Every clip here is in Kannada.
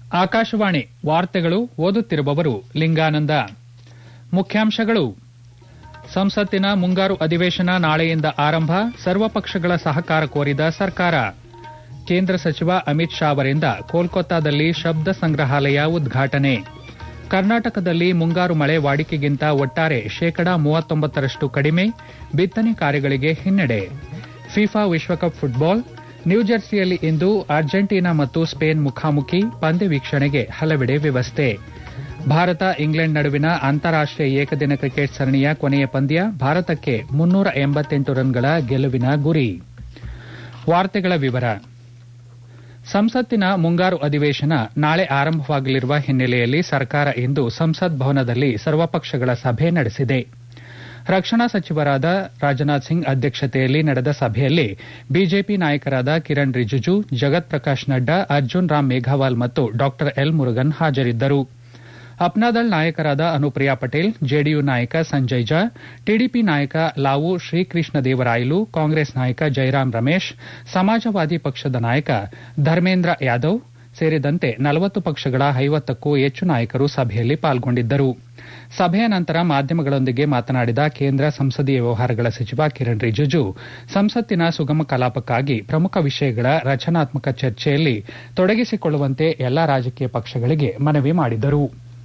ಆಕಾಶವಾಣಿ ವಾರ್ತೆಗಳು ಓದುತ್ತಿರುವವರು ಲಿಂಗಾನಂದ ಮುಖ್ಯಾಂಶಗಳು ಸಂಸತ್ತಿನ ಮುಂಗಾರು ಅಧಿವೇಶನ ನಾಳೆಯಿಂದ ಆರಂಭ ಸರ್ವಪಕ್ಷಗಳ ಸಹಕಾರ ಕೋರಿದ ಸರ್ಕಾರ ಕೇಂದ್ರ ಸಚಿವ ಅಮಿತ್ ಶಾ ಅವರಿಂದ ಕೋಲ್ಕತ್ತಾದಲ್ಲಿ ಶಬ್ದ ಸಂಗ್ರಹಾಲಯ ಉದ್ಘಾಟನೆ ಕರ್ನಾಟಕದಲ್ಲಿ ಮುಂಗಾರು ಮಳೆ ವಾಡಿಕೆಗಿಂತ ಒಟ್ಟಾರೆ ಶೇಕಡಾ ಮೂವತ್ತೊಂಬತ್ತರಷ್ಟು ಕಡಿಮೆ ಬಿತ್ತನೆ ಕಾರ್ಯಗಳಿಗೆ ಹಿನ್ನಡೆ ಫಿಫಾ ವಿಶ್ವಕಪ್ ಫುಟ್ಬಾಲ್ ನ್ಯೂಜೆರ್ಸಿಯಲ್ಲಿ ಇಂದು ಅರ್ಜೆಂಟೀನಾ ಮತ್ತು ಸ್ಪೇನ್ ಮುಖಾಮುಖಿ ಪಂದ್ಯ ವೀಕ್ಷಣೆಗೆ ಹಲವೆಡೆ ವ್ಯವಸ್ಥೆ ಭಾರತ ಇಂಗ್ಲೆಂಡ್ ನಡುವಿನ ಅಂತಾರಾಷ್ಟೀಯ ಏಕದಿನ ಕ್ರಿಕೆಟ್ ಸರಣಿಯ ಕೊನೆಯ ಪಂದ್ಯ ಭಾರತಕ್ಕೆ ಮುನ್ನೂರ ಎಂಬತ್ತೆಂಟು ರನ್ಗಳ ಗೆಲುವಿನ ಗುರಿ ವಾರ್ತೆಗಳ ವಿವರ ಸಂಸತ್ತಿನ ಮುಂಗಾರು ಅಧಿವೇಶನ ನಾಳೆ ಆರಂಭವಾಗಲಿರುವ ಹಿನ್ನೆಲೆಯಲ್ಲಿ ಸರ್ಕಾರ ಇಂದು ಸಂಸತ್ ಭವನದಲ್ಲಿ ಸರ್ವಪಕ್ಷಗಳ ಸಭೆ ನಡೆಸಿದೆ ರಕ್ಷಣಾ ಸಚಿವರಾದ ರಾಜನಾಥ್ ಸಿಂಗ್ ಅಧ್ಯಕ್ಷತೆಯಲ್ಲಿ ನಡೆದ ಸಭೆಯಲ್ಲಿ ಬಿಜೆಪಿ ನಾಯಕರಾದ ಕಿರಣ್ ರಿಜಿಜು ಜಗತ್ ಪ್ರಕಾಶ್ ನಡ್ಡಾ ಅರ್ಜುನ್ ರಾಮ್ ಮೇಘವಾಲ್ ಮತ್ತು ಡಾ ಎಲ್ ಮುರುಗನ್ ಹಾಜರಿದ್ದರು ಅಪ್ನಾದಳ್ ನಾಯಕರಾದ ಅನುಪ್ರಿಯಾ ಪಟೇಲ್ ಜೆಡಿಯು ನಾಯಕ ಸಂಜಯ್ ಝಾ ಟಿಡಿಪಿ ನಾಯಕ ಲಾವು ಶ್ರೀಕೃಷ್ಣ ದೇವರಾಯಲು ಕಾಂಗ್ರೆಸ್ ನಾಯಕ ಜೈರಾಮ್ ರಮೇಶ್ ಸಮಾಜವಾದಿ ಪಕ್ಷದ ನಾಯಕ ಧರ್ಮೇಂದ್ರ ಯಾದವ್ ಸೇರಿದಂತೆ ನಲವತ್ತು ಪಕ್ಷಗಳ ಐವತ್ತಕ್ಕೂ ಹೆಚ್ಚು ನಾಯಕರು ಸಭೆಯಲ್ಲಿ ಪಾಲ್ಗೊಂಡಿದ್ದರು ಸಭೆಯ ನಂತರ ಮಾಧ್ಯಮಗಳೊಂದಿಗೆ ಮಾತನಾಡಿದ ಕೇಂದ್ರ ಸಂಸದೀಯ ವ್ಯವಹಾರಗಳ ಸಚಿವ ಕಿರಣ್ ರಿಜಿಜು ಸಂಸತ್ತಿನ ಸುಗಮ ಕಲಾಪಕ್ಕಾಗಿ ಪ್ರಮುಖ ವಿಷಯಗಳ ರಚನಾತ್ಮಕ ಚರ್ಚೆಯಲ್ಲಿ ತೊಡಗಿಸಿಕೊಳ್ಳುವಂತೆ ಎಲ್ಲಾ ರಾಜಕೀಯ ಪಕ್ಷಗಳಿಗೆ ಮನವಿ ಮಾಡಿದರು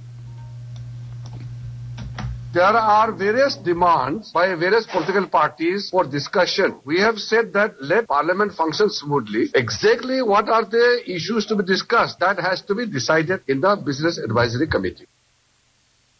There are various demands by various political parties for discussion. We have said that let parliament function smoothly. Exactly what are the issues to be discussed? That has to be decided in the business advisory committee.